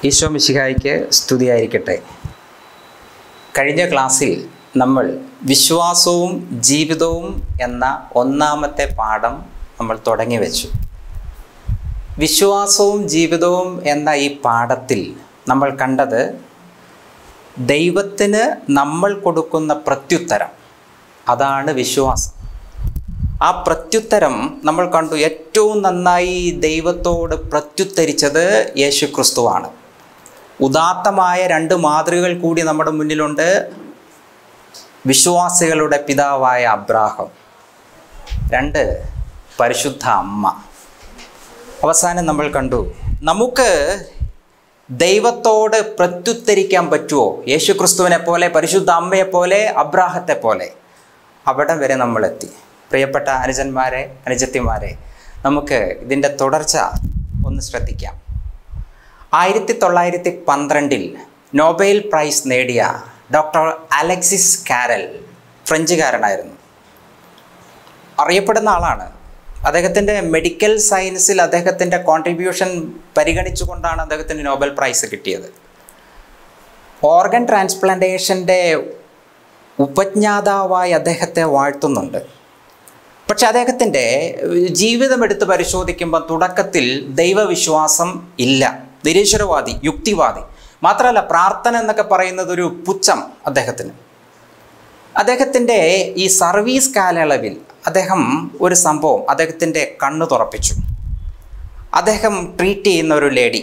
ഈശോ മിശിഹായ്ക്ക് സ്തുതിയായിരിക്കട്ടെ കഴിഞ്ഞ ക്ലാസ്സിൽ നമ്മൾ വിശ്വാസവും ജീവിതവും എന്ന ഒന്നാമത്തെ പാഠം നമ്മൾ തുടങ്ങി വെച്ചു വിശ്വാസവും ജീവിതവും എന്ന ഈ പാഠത്തിൽ നമ്മൾ കണ്ടത് ദൈവത്തിന് നമ്മൾ കൊടുക്കുന്ന പ്രത്യുത്തരം അതാണ് വിശ്വാസം ആ പ്രത്യുത്തരം നമ്മൾ കണ്ടു ഏറ്റവും നന്നായി ദൈവത്തോട് പ്രത്യുത്തരിച്ചത് യേശു ക്രിസ്തുവാണ് ഉദാത്തമായ രണ്ട് മാതൃകകൾ കൂടി നമ്മുടെ മുന്നിലുണ്ട് വിശ്വാസികളുടെ പിതാവായ അബ്രാഹം രണ്ട് പരിശുദ്ധ അമ്മ അവസാനം നമ്മൾ കണ്ടു നമുക്ക് ദൈവത്തോട് പ്രത്യുത്തരിക്കാൻ പറ്റുമോ യേശു ക്രിസ്തുവിനെ പോലെ പരിശുദ്ധ അമ്മയെ പോലെ അബ്രാഹത്തെ പോലെ അവിടെ വരെ നമ്മളെത്തി പ്രിയപ്പെട്ട അനുജന്മാരെ അനുജത്തിമാരെ നമുക്ക് ഇതിൻ്റെ തുടർച്ച ഒന്ന് ശ്രദ്ധിക്കാം ആയിരത്തി തൊള്ളായിരത്തി പന്ത്രണ്ടിൽ നോബൽ പ്രൈസ് നേടിയ ഡോക്ടർ അലക്സിസ് കാരൽ ഫ്രഞ്ചുകാരനായിരുന്നു അറിയപ്പെടുന്ന ആളാണ് അദ്ദേഹത്തിൻ്റെ മെഡിക്കൽ സയൻസിൽ അദ്ദേഹത്തിൻ്റെ കോൺട്രിബ്യൂഷൻ പരിഗണിച്ചുകൊണ്ടാണ് അദ്ദേഹത്തിന് നോബൽ പ്രൈസ് കിട്ടിയത് ഓർഗൻ ട്രാൻസ്പ്ലാന്റേഷൻ്റെ ഉപജ്ഞാതാവായി അദ്ദേഹത്തെ വാഴ്ത്തുന്നുണ്ട് പക്ഷെ അദ്ദേഹത്തിൻ്റെ ജീവിതം എടുത്ത് പരിശോധിക്കുമ്പോൾ തുടക്കത്തിൽ ദൈവവിശ്വാസം ഇല്ല നിരീശ്വരവാദി യുക്തിവാദി മാത്രമല്ല പ്രാർത്ഥന എന്നൊക്കെ പറയുന്നത് ഒരു പുച്ഛം അദ്ദേഹത്തിന് അദ്ദേഹത്തിൻ്റെ ഈ സർവീസ് കാലയളവിൽ അദ്ദേഹം ഒരു സംഭവം അദ്ദേഹത്തിൻ്റെ കണ്ണ് തുറപ്പിച്ചു അദ്ദേഹം ട്രീറ്റ് ചെയ്യുന്ന ഒരു ലേഡി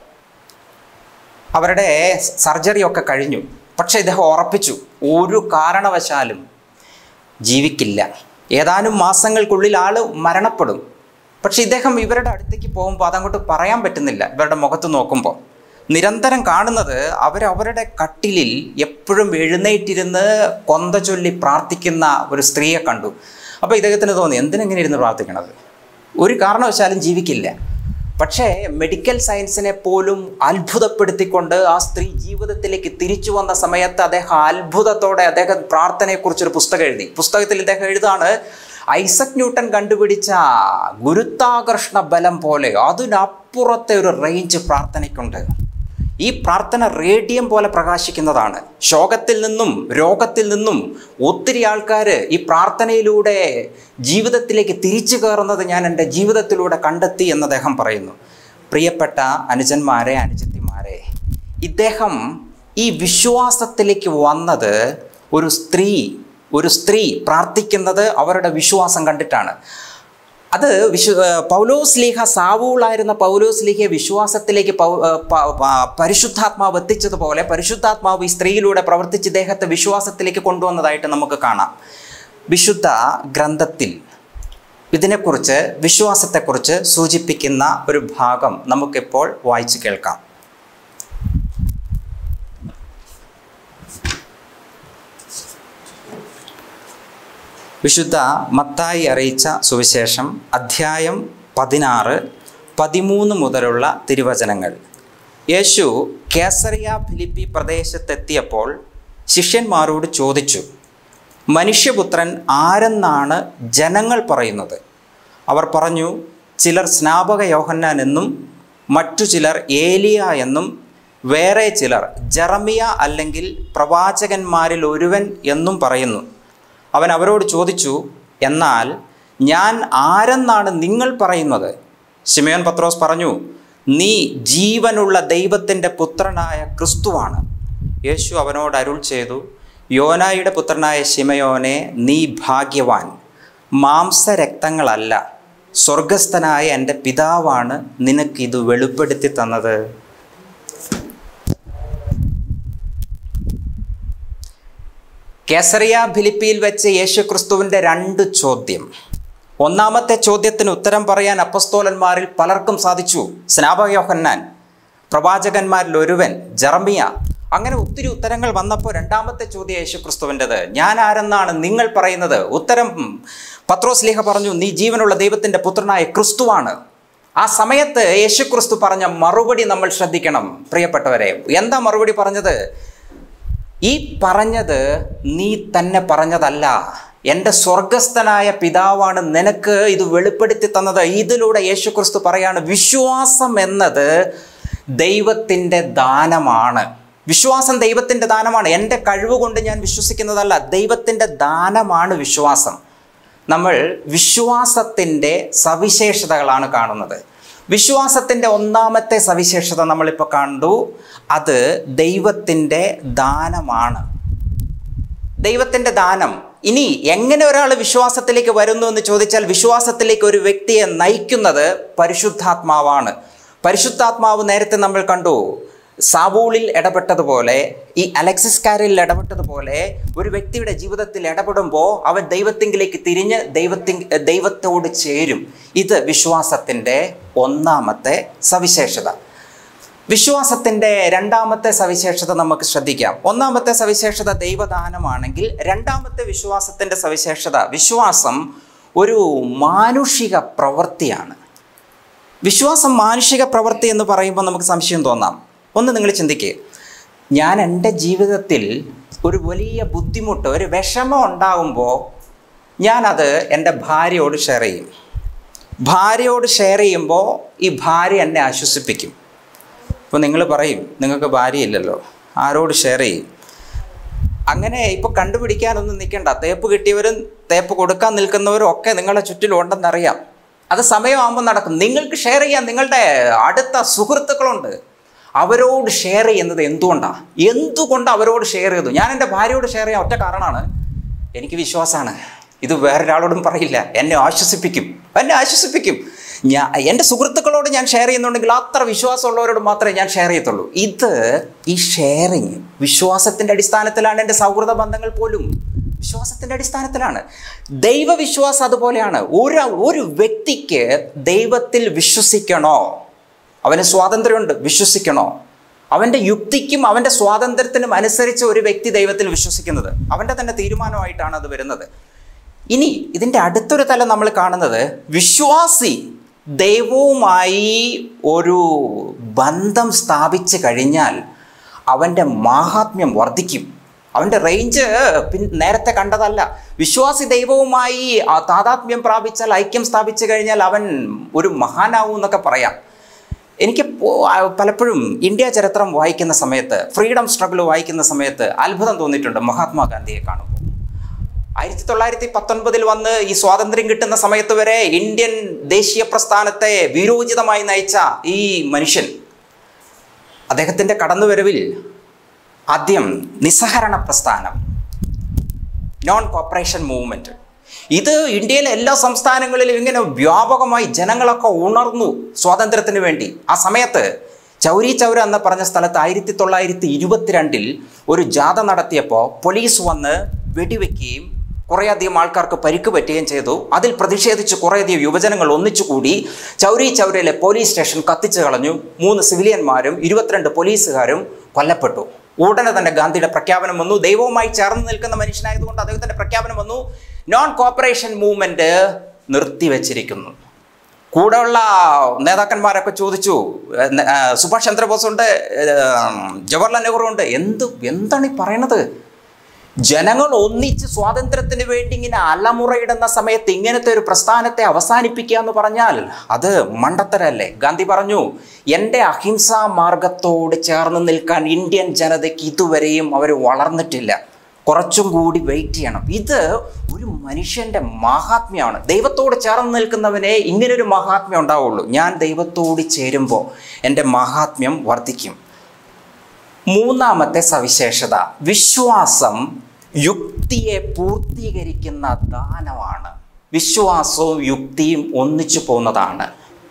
അവരുടെ സർജറി ഒക്കെ കഴിഞ്ഞു പക്ഷേ ഇദ്ദേഹം ഉറപ്പിച്ചു ഒരു കാരണവശാലും ജീവിക്കില്ല ഏതാനും മാസങ്ങൾക്കുള്ളിൽ ആൾ മരണപ്പെടും പക്ഷെ ഇദ്ദേഹം ഇവരുടെ അടുത്തേക്ക് പോകുമ്പോൾ അതങ്ങോട്ട് പറയാൻ പറ്റുന്നില്ല ഇവരുടെ മുഖത്ത് നോക്കുമ്പോൾ നിരന്തരം കാണുന്നത് അവരവരുടെ കട്ടിലിൽ എപ്പോഴും എഴുന്നേറ്റിരുന്ന് കൊന്ത ചൊല്ലി പ്രാർത്ഥിക്കുന്ന ഒരു സ്ത്രീയെ കണ്ടു അപ്പോൾ ഇദ്ദേഹത്തിന് തോന്നി എന്തിനെങ്ങനെ ഇരുന്ന് പ്രാർത്ഥിക്കണത് ഒരു കാരണവശാലും ജീവിക്കില്ല പക്ഷേ മെഡിക്കൽ സയൻസിനെ പോലും അത്ഭുതപ്പെടുത്തിക്കൊണ്ട് ആ സ്ത്രീ ജീവിതത്തിലേക്ക് തിരിച്ചു വന്ന സമയത്ത് അദ്ദേഹം അത്ഭുതത്തോടെ അദ്ദേഹം പ്രാർത്ഥനയെക്കുറിച്ചൊരു പുസ്തകം എഴുതി പുസ്തകത്തിൽ ഇദ്ദേഹം എഴുതാണ് ഐസക് ന്യൂട്ടൺ കണ്ടുപിടിച്ച ഗുരുത്വാകർഷണ ബലം പോലെ അതിനപ്പുറത്തെ ഒരു റേഞ്ച് പ്രാർത്ഥനയ്ക്കുണ്ട് ഈ പ്രാർത്ഥന റേഡിയം പോലെ പ്രകാശിക്കുന്നതാണ് ശോകത്തിൽ നിന്നും രോഗത്തിൽ നിന്നും ഒത്തിരി ആൾക്കാർ ഈ പ്രാർത്ഥനയിലൂടെ ജീവിതത്തിലേക്ക് തിരിച്ചു കയറുന്നത് ഞാൻ എൻ്റെ ജീവിതത്തിലൂടെ കണ്ടെത്തി എന്ന് അദ്ദേഹം പറയുന്നു പ്രിയപ്പെട്ട അനുജന്മാരെ അനുജത്തിമാരെ ഇദ്ദേഹം ഈ വിശ്വാസത്തിലേക്ക് വന്നത് ഒരു സ്ത്രീ ഒരു സ്ത്രീ പ്രാർത്ഥിക്കുന്നത് അവരുടെ വിശ്വാസം കണ്ടിട്ടാണ് അത് വിശ്വ പൗലോസ് ലീഹ സാവൂളായിരുന്ന പൗലോസ് ലീഹയെ വിശ്വാസത്തിലേക്ക് പൗ പരിശുദ്ധാത്മാവ് എത്തിച്ചതുപോലെ പരിശുദ്ധാത്മാവ് ഈ സ്ത്രീയിലൂടെ പ്രവർത്തിച്ച് ഇദ്ദേഹത്തെ വിശ്വാസത്തിലേക്ക് കൊണ്ടുവന്നതായിട്ട് നമുക്ക് കാണാം വിശുദ്ധ ഗ്രന്ഥത്തിൽ ഇതിനെക്കുറിച്ച് വിശ്വാസത്തെക്കുറിച്ച് സൂചിപ്പിക്കുന്ന ഒരു ഭാഗം നമുക്കിപ്പോൾ വായിച്ചു കേൾക്കാം വിശുദ്ധ മത്തായി അറിയിച്ച സുവിശേഷം അധ്യായം പതിനാറ് പതിമൂന്ന് മുതലുള്ള തിരുവചനങ്ങൾ യേശു കേസറിയ ഫിലിപ്പി പ്രദേശത്തെത്തിയപ്പോൾ ശിഷ്യന്മാരോട് ചോദിച്ചു മനുഷ്യപുത്രൻ ആരെന്നാണ് ജനങ്ങൾ പറയുന്നത് അവർ പറഞ്ഞു ചിലർ സ്നാപക യോഹന്നാൻ എന്നും മറ്റു ചിലർ ഏലിയ എന്നും വേറെ ചിലർ ജറമിയ അല്ലെങ്കിൽ പ്രവാചകന്മാരിൽ ഒരുവൻ എന്നും പറയുന്നു അവൻ അവരോട് ചോദിച്ചു എന്നാൽ ഞാൻ ആരെന്നാണ് നിങ്ങൾ പറയുന്നത് ശിമയോൻ പത്രോസ് പറഞ്ഞു നീ ജീവനുള്ള ദൈവത്തിൻ്റെ പുത്രനായ ക്രിസ്തുവാണ് യേശു അവനോട് അരുൾ ചെയ്തു യോനായുടെ പുത്രനായ ശിമയോനെ നീ ഭാഗ്യവാൻ മാംസരക്തങ്ങളല്ല സ്വർഗസ്ഥനായ എൻ്റെ പിതാവാണ് നിനക്കിത് വെളിപ്പെടുത്തി തന്നത് കേസറിയ ഫിലിപ്പിയിൽ വെച്ച് യേശു ക്രിസ്തുവിൻ്റെ രണ്ട് ചോദ്യം ഒന്നാമത്തെ ചോദ്യത്തിന് ഉത്തരം പറയാൻ അപ്പസ്തോലന്മാരിൽ പലർക്കും സാധിച്ചു സ്നാപയോഹന്നാൻ പ്രവാചകന്മാരിൽ ഒരുവൻ ജർമിയ അങ്ങനെ ഒത്തിരി ഉത്തരങ്ങൾ വന്നപ്പോൾ രണ്ടാമത്തെ ചോദ്യം യേശു ക്രിസ്തുവിൻ്റെത് ഞാൻ ആരെന്നാണ് നിങ്ങൾ പറയുന്നത് ഉത്തരം പത്രോസ് ലേഖ പറഞ്ഞു നീ ജീവനുള്ള ദൈവത്തിൻ്റെ പുത്രനായ ക്രിസ്തുവാണ് ആ സമയത്ത് യേശു ക്രിസ്തു പറഞ്ഞ മറുപടി നമ്മൾ ശ്രദ്ധിക്കണം പ്രിയപ്പെട്ടവരെ എന്താ മറുപടി പറഞ്ഞത് ഈ പറഞ്ഞത് നീ തന്നെ പറഞ്ഞതല്ല എൻ്റെ സ്വർഗസ്ഥനായ പിതാവാണ് നിനക്ക് ഇത് വെളിപ്പെടുത്തി തന്നത് ഇതിലൂടെ യേശുക്രിസ്തു പറയാണ് വിശ്വാസം എന്നത് ദൈവത്തിൻ്റെ ദാനമാണ് വിശ്വാസം ദൈവത്തിൻ്റെ ദാനമാണ് എൻ്റെ കഴിവ് കൊണ്ട് ഞാൻ വിശ്വസിക്കുന്നതല്ല ദൈവത്തിൻ്റെ ദാനമാണ് വിശ്വാസം നമ്മൾ വിശ്വാസത്തിൻ്റെ സവിശേഷതകളാണ് കാണുന്നത് വിശ്വാസത്തിൻ്റെ ഒന്നാമത്തെ സവിശേഷത നമ്മളിപ്പോൾ കണ്ടു അത് ദൈവത്തിൻ്റെ ദാനമാണ് ദൈവത്തിൻ്റെ ദാനം ഇനി എങ്ങനെ ഒരാൾ വിശ്വാസത്തിലേക്ക് വരുന്നു എന്ന് ചോദിച്ചാൽ വിശ്വാസത്തിലേക്ക് ഒരു വ്യക്തിയെ നയിക്കുന്നത് പരിശുദ്ധാത്മാവാണ് പരിശുദ്ധാത്മാവ് നേരത്തെ നമ്മൾ കണ്ടു സാവൂളിൽ ഇടപെട്ടതുപോലെ ഈ അലക്സിസ് കാരിൽ ഇടപെട്ടതുപോലെ ഒരു വ്യക്തിയുടെ ജീവിതത്തിൽ ഇടപെടുമ്പോൾ അവൻ ദൈവത്തിങ്കിലേക്ക് തിരിഞ്ഞ് ദൈവത്തി ദൈവത്തോട് ചേരും ഇത് വിശ്വാസത്തിൻ്റെ ഒന്നാമത്തെ സവിശേഷത വിശ്വാസത്തിൻ്റെ രണ്ടാമത്തെ സവിശേഷത നമുക്ക് ശ്രദ്ധിക്കാം ഒന്നാമത്തെ സവിശേഷത ദൈവദാനമാണെങ്കിൽ രണ്ടാമത്തെ വിശ്വാസത്തിൻ്റെ സവിശേഷത വിശ്വാസം ഒരു മാനുഷിക പ്രവൃത്തിയാണ് വിശ്വാസം മാനുഷിക പ്രവൃത്തി എന്ന് പറയുമ്പോൾ നമുക്ക് സംശയം തോന്നാം ഒന്ന് നിങ്ങൾ ചിന്തിക്കുക ഞാൻ എൻ്റെ ജീവിതത്തിൽ ഒരു വലിയ ബുദ്ധിമുട്ട് ഒരു വിഷമം ഉണ്ടാകുമ്പോൾ ഞാനത് എൻ്റെ ഭാര്യയോട് ഷെയർ ചെയ്യും ഭാര്യയോട് ഷെയർ ചെയ്യുമ്പോൾ ഈ ഭാര്യ എന്നെ ആശ്വസിപ്പിക്കും ഇപ്പോൾ നിങ്ങൾ പറയും നിങ്ങൾക്ക് ഭാര്യയില്ലല്ലോ ആരോട് ഷെയർ ചെയ്യും അങ്ങനെ ഇപ്പോൾ കണ്ടുപിടിക്കാനൊന്നും നിൽക്കണ്ട തേപ്പ് കിട്ടിയവരും തേപ്പ് കൊടുക്കാൻ നിൽക്കുന്നവരും ഒക്കെ നിങ്ങളുടെ ചുറ്റിലും ഉണ്ടെന്നറിയാം അത് സമയമാകുമ്പോൾ നടക്കും നിങ്ങൾക്ക് ഷെയർ ചെയ്യാൻ നിങ്ങളുടെ അടുത്ത സുഹൃത്തുക്കളുണ്ട് അവരോട് ഷെയർ ചെയ്യുന്നത് എന്തുകൊണ്ടാണ് എന്തുകൊണ്ട് അവരോട് ഷെയർ ചെയ്തു ഞാൻ എൻ്റെ ഭാര്യയോട് ഷെയർ ചെയ്യാൻ ഒറ്റ കാരണമാണ് എനിക്ക് വിശ്വാസമാണ് ഇത് വേറൊരാളോടും പറയില്ല എന്നെ ആശ്വസിപ്പിക്കും എന്നെ ആശ്വസിപ്പിക്കും ഞാൻ എൻ്റെ സുഹൃത്തുക്കളോട് ഞാൻ ഷെയർ ചെയ്യുന്നുണ്ടെങ്കിൽ അത്ര വിശ്വാസമുള്ളവരോട് മാത്രമേ ഞാൻ ഷെയർ ചെയ്യത്തുള്ളൂ ഇത് ഈ ഷെയറിങ് വിശ്വാസത്തിൻ്റെ അടിസ്ഥാനത്തിലാണ് എൻ്റെ സൗഹൃദ ബന്ധങ്ങൾ പോലും വിശ്വാസത്തിൻ്റെ അടിസ്ഥാനത്തിലാണ് ദൈവവിശ്വാസം അതുപോലെയാണ് ഒരു ഒരു വ്യക്തിക്ക് ദൈവത്തിൽ വിശ്വസിക്കണോ അവന് സ്വാതന്ത്ര്യമുണ്ട് വിശ്വസിക്കണോ അവൻ്റെ യുക്തിക്കും അവൻ്റെ സ്വാതന്ത്ര്യത്തിനും അനുസരിച്ച് ഒരു വ്യക്തി ദൈവത്തിൽ വിശ്വസിക്കുന്നത് അവൻ്റെ തന്നെ തീരുമാനമായിട്ടാണ് അത് വരുന്നത് ഇനി ഇതിൻ്റെ അടുത്തൊരു തലം നമ്മൾ കാണുന്നത് വിശ്വാസി ദൈവവുമായി ഒരു ബന്ധം സ്ഥാപിച്ചു കഴിഞ്ഞാൽ അവൻ്റെ മാഹാത്മ്യം വർദ്ധിക്കും അവൻ്റെ റേഞ്ച് പിൻ നേരത്തെ കണ്ടതല്ല വിശ്വാസി ദൈവവുമായി ആ താതാത്മ്യം പ്രാപിച്ചാൽ ഐക്യം സ്ഥാപിച്ചു കഴിഞ്ഞാൽ അവൻ ഒരു മഹാനാവും എന്നൊക്കെ പറയാം എനിക്ക് പോ- ആ, പലപ്പോഴും ഇന്ത്യ ചരിത്രം വായിക്കുന്ന സമയത്ത് ഫ്രീഡം സ്ട്രഗിൾ വായിക്കുന്ന സമയത്ത് അത്ഭുതം തോന്നിയിട്ടുണ്ട് മഹാത്മാഗാന്ധിയെ കാണുമ്പോൾ ആയിരത്തി തൊള്ളായിരത്തി പത്തൊൻപതിൽ വന്ന് ഈ സ്വാതന്ത്ര്യം കിട്ടുന്ന സമയത്ത് വരെ ഇന്ത്യൻ ദേശീയ പ്രസ്ഥാനത്തെ വീരോചിതമായി നയിച്ച ഈ മനുഷ്യൻ അദ്ദേഹത്തിൻ്റെ കടന്നുവരവിൽ ആദ്യം നിസ്സഹരണ പ്രസ്ഥാനം നോൺ കോപ്പറേഷൻ മൂവ്മെൻറ്റ് ഇത് ഇന്ത്യയിലെ എല്ലാ സംസ്ഥാനങ്ങളിലും ഇങ്ങനെ വ്യാപകമായി ജനങ്ങളൊക്കെ ഉണർന്നു സ്വാതന്ത്ര്യത്തിന് വേണ്ടി ആ സമയത്ത് ചൗരി ചൗര എന്ന് പറഞ്ഞ സ്ഥലത്ത് ആയിരത്തി തൊള്ളായിരത്തി ഇരുപത്തിരണ്ടിൽ ഒരു ജാഥ നടത്തിയപ്പോൾ പോലീസ് വന്ന് വെടിവെക്കുകയും കുറേയധികം ആൾക്കാർക്ക് പരിക്ക് പറ്റുകയും ചെയ്തു അതിൽ പ്രതിഷേധിച്ച് കുറേയധികം യുവജനങ്ങൾ ഒന്നിച്ചുകൂടി ചൗരി ചൗരയിലെ പോലീസ് സ്റ്റേഷൻ കത്തിച്ചു കളഞ്ഞു മൂന്ന് സിവിലിയന്മാരും ഇരുപത്തിരണ്ട് പോലീസുകാരും കൊല്ലപ്പെട്ടു ഉടനെ തന്നെ ഗാന്ധിയുടെ പ്രഖ്യാപനം വന്നു ദൈവവുമായി ചേർന്ന് നിൽക്കുന്ന മനുഷ്യനായതുകൊണ്ട് അദ്ദേഹത്തിൻ്റെ പ്രഖ്യാപനം വന്നു നോൺ കോപ്പറേഷൻ മൂവ്മെൻറ്റ് നിർത്തിവെച്ചിരിക്കുന്നു കൂടെയുള്ള നേതാക്കന്മാരൊക്കെ ചോദിച്ചു ഏ, ന- ആ, സുഭാഷ് ചന്ദ്രബോസ് ഉണ്ട് ഏ, ജവഹർലാൽ നെഹ്റു ഉണ്ട് എന്ത് എന്താണ് ഈ പറയണത് ജനങ്ങൾ ഒന്നിച്ച് സ്വാതന്ത്ര്യത്തിന് വേണ്ടി ഇങ്ങനെ അലമുറയിടുന്ന സമയത്ത് ഇങ്ങനത്തെ ഒരു പ്രസ്ഥാനത്തെ അവസാനിപ്പിക്കുക എന്ന് പറഞ്ഞാൽ അത് മണ്ടത്തരല്ലേ ഗാന്ധി പറഞ്ഞു എൻ്റെ അഹിംസാ മാർഗത്തോട് ചേർന്ന് നിൽക്കാൻ ഇന്ത്യൻ ജനതയ്ക്ക് ഇതുവരെയും അവർ വളർന്നിട്ടില്ല കുറച്ചും കൂടി വെയിറ്റ് ചെയ്യണം ഇത് ഒരു മനുഷ്യൻ്റെ മഹാത്മ്യമാണ് ദൈവത്തോട് ചേർന്ന് നിൽക്കുന്നവനെ ഇങ്ങനൊരു മഹാത്മ്യം ഉണ്ടാവുള്ളൂ ഞാൻ ദൈവത്തോട് ചേരുമ്പോൾ എൻ്റെ മഹാത്മ്യം വർദ്ധിക്കും മൂന്നാമത്തെ സവിശേഷത വിശ്വാസം യുക്തിയെ പൂർത്തീകരിക്കുന്ന ദാനമാണ് വിശ്വാസവും യുക്തിയും ഒന്നിച്ചു പോകുന്നതാണ്